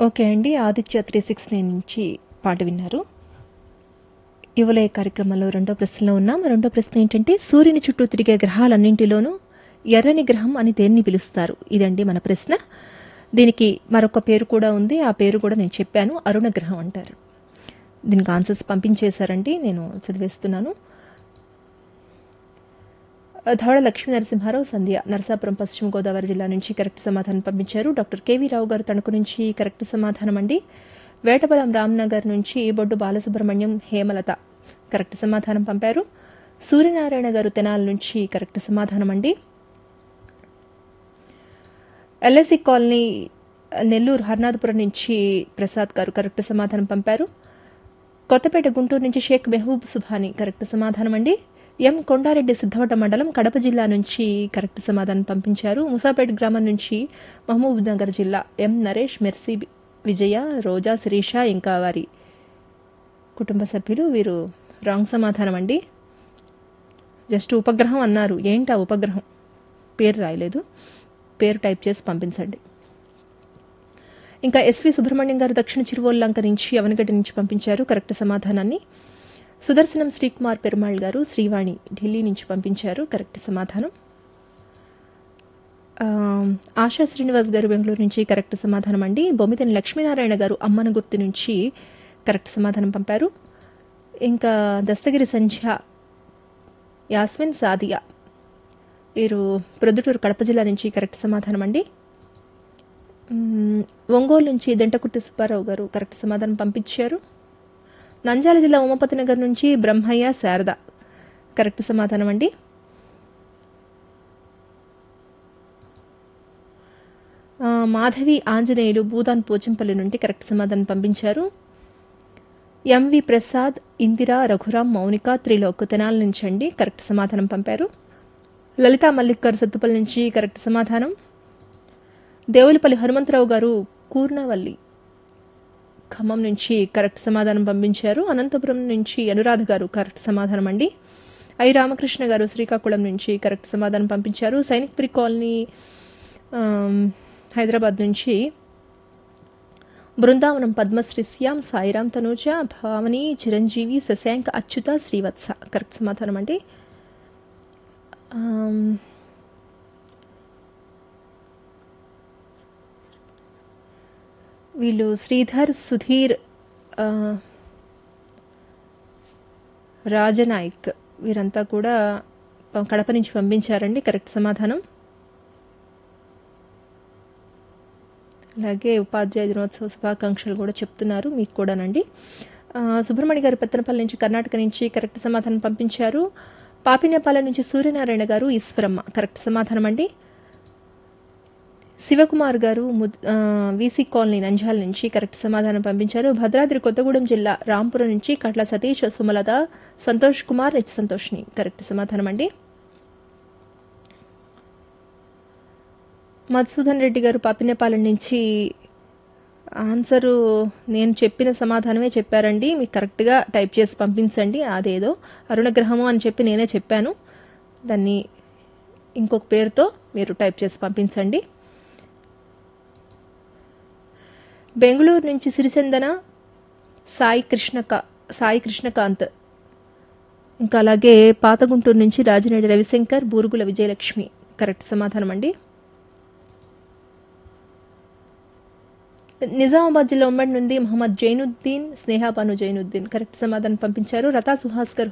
okay అండి Aditya three six nine నుంచి పాట విన్నారు యువలయ కార్యక్రమంలో రెండో ప్రశ్నలో ఉన్నాం రెండో ప్రశ్న ఏంటంటే సూర్యుని చుట్టూ తిరిగే గ్రహాలన్నింటిలోనూ ఎర్రని గ్రహం అని దేన్ని పిలుస్తారు ఇదండి మన ప్రశ్న దీనికి మరొక పేరు కూడా ఉంది ఆ పేరు కూడా నేను చెప్పాను అరుణ గ్రహం అంటారు దీనికి ఆన్సర్స్ పంపించేశారండి నేను చదివేస్తున్నాను ధవళ లక్ష్మీ నరసింహారావు సంధ్య నరసాపురం పశ్చిమ గోదావరి జిల్లా నుంచి కరెక్ట్ సమాధానం పంపించారు డాక్టర్ కేవీ రావు గారు తణుకు నుంచి కరెక్ట్ సమాధానం అండి వేటబలం రామ్నగర్ నుంచి బొడ్డు బాలసుబ్రహ్మణ్యం హేమలత కరెక్ట్ సమాధానం పంపారు సూర్యనారాయణ గారు తెనాల నుంచి కరెక్ట్ సమాధానం అండి ఎల్ఐసి కాలనీ నెల్లూరు హర్నాథపురం నుంచి ప్రసాద్ గారు కరెక్ట్ సమాధానం పంపారు కొత్తపేట గుంటూరు నుంచి షేక్ మెహబూబ్ సుభాని కరెక్ట్ సమాధానం అండి ఎం కొండారెడ్డి సిద్ధవట మండలం కడప జిల్లా నుంచి కరెక్ట్ సమాధానం పంపించారు ముసాపేట గ్రామం నుంచి మహబూబ్ నగర్ జిల్లా ఎం నరేష్ మెర్సీ విజయ రోజా శిరీష ఇంకా వారి కుటుంబ సభ్యులు వీరు రాంగ్ సమాధానం అండి జస్ట్ ఉపగ్రహం అన్నారు ఏంటి ఆ ఉపగ్రహం పేరు రాయలేదు పేరు టైప్ చేసి పంపించండి ఇంకా ఎస్వి సుబ్రహ్మణ్యం గారు దక్షిణ చిరువోల్లంక నుంచి అవనగడ్డ నుంచి పంపించారు కరెక్ట్ సమాధానాన్ని సుదర్శనం శ్రీకుమార్ పెరుమాళ్ గారు శ్రీవాణి ఢిల్లీ నుంచి పంపించారు కరెక్ట్ సమాధానం ఆ, ఆశా శ్రీనివాస్ గారు బెంగళూరు నుంచి కరెక్ట్ సమాధానం అండి బొమ్మితని లక్ష్మీనారాయణ గారు అమ్మన గుర్తు నుంచి కరెక్ట్ సమాధానం పంపారు ఇంకా దస్తగిరి సంధ్య యాస్మిన్ సాదియా వీరు ప్రొద్దుటూరు కడప జిల్లా నుంచి కరెక్ట్ సమాధానం అండి మ్మ్, ఒంగోలు నుంచి దెంటకుర్తి సుబ్బారావు గారు కరెక్ట్ సమాధానం పంపించారు నంద్యాల జిల్లా ఉమాపతి నగర్ నుంచి బ్రహ్మయ్య శారద కరెక్ట్ సమాధానం అండి ఆ, మాధవి ఆంజనేయులు భూదాన్ పోచంపల్లి నుండి కరెక్ట్ సమాధానం పంపించారు ఎంవి ప్రసాద్ ఇందిరా రఘురాం మౌనిక త్రిలోక్ తెనాల నుంచి అండి కరెక్ట్ సమాధానం పంపారు లలితా మల్లిక్కర్ సత్తుపల్లి నుంచి కరెక్ట్ సమాధానం దేవులపల్లి హనుమంతరావు గారు కూర్నవల్లి ఖమ్మం నుంచి కరెక్ట్ సమాధానం పంపించారు అనంతపురం నుంచి అనురాధ గారు కరెక్ట్ సమాధానం అండి ఐ రామకృష్ణ గారు శ్రీకాకుళం నుంచి కరెక్ట్ సమాధానం పంపించారు సైనిక్పురి కాలనీ ఆమ్, హైదరాబాద్ నుంచి బృందావనం పద్మశ్రీ శ్యామ్ సాయిరామ్ తనూజ భావని చిరంజీవి శశాంక్ అచ్యుత శ్రీవత్స కరెక్ట్ సమాధానం అండి ఆమ్, వీళ్ళు శ్రీధర్ సుధీర్ ఆ, రాజనాయక్ వీరంతా కూడా ప- కడప నుంచి పంపించారండి కరెక్ట్ సమాధానం అలాగే ఉపాధ్యాయ దినోత్సవ శుభాకాంక్షలు కూడా చెప్తున్నారు మీకు కూడానండి ఆ, సుబ్రహ్మణ్య గారు పెత్తనపల్లి నుంచి కర్ణాటక నుంచి కరెక్ట్ సమాధానం పంపించారు పాపినేపాలెం నుంచి సూర్యనారాయణ గారు ఈశ్వరమ్మ కరెక్ట్ సమాధానం అండి శివకుమార్ గారు ముద్- ఆ, వీసీ కాలనీ నంజాల నుంచి కరెక్ట్ సమాధానం పంపించారు భద్రాద్రి కొత్తగూడెం జిల్లా రాంపురం నుంచి కట్ల సతీష్ సుమలత సంతోష్ కుమార్ హెచ్ సంతోష్ని కరెక్ట్ సమాధానం అండి మధుసూదన్ రెడ్డి గారు పాపినేపాలెం నుంచి ఆన్సరు నేను చెప్పిన సమాధానమే చెప్పారండి మీకు కరెక్ట్గా టైప్ చేసి పంపించండి అదేదో అరుణగ్రహము అని చెప్పి నేనే చెప్పాను దాన్ని ఇంకొక పేరుతో మీరు టైప్ చేసి పంపించండి బెంగళూరు నుంచి సిరిచందన సాయి కృష్ణక సాయి కృష్ణకాంత్ ఇంకా అలాగే పాత గుంటూరు నుంచి రాజనేడి రవిశంకర్ బూరుగుల విజయలక్ష్మి కరెక్ట్ సమాధానం అండి నిజామాబాద్ జిల్లా ఉమ్మడి నుండి మహమ్మద్ జైనుద్దీన్ స్నేహాబాను జైనుద్దీన్ కరెక్ట్ సమాధానం పంపించారు రతా సుహాస్కర్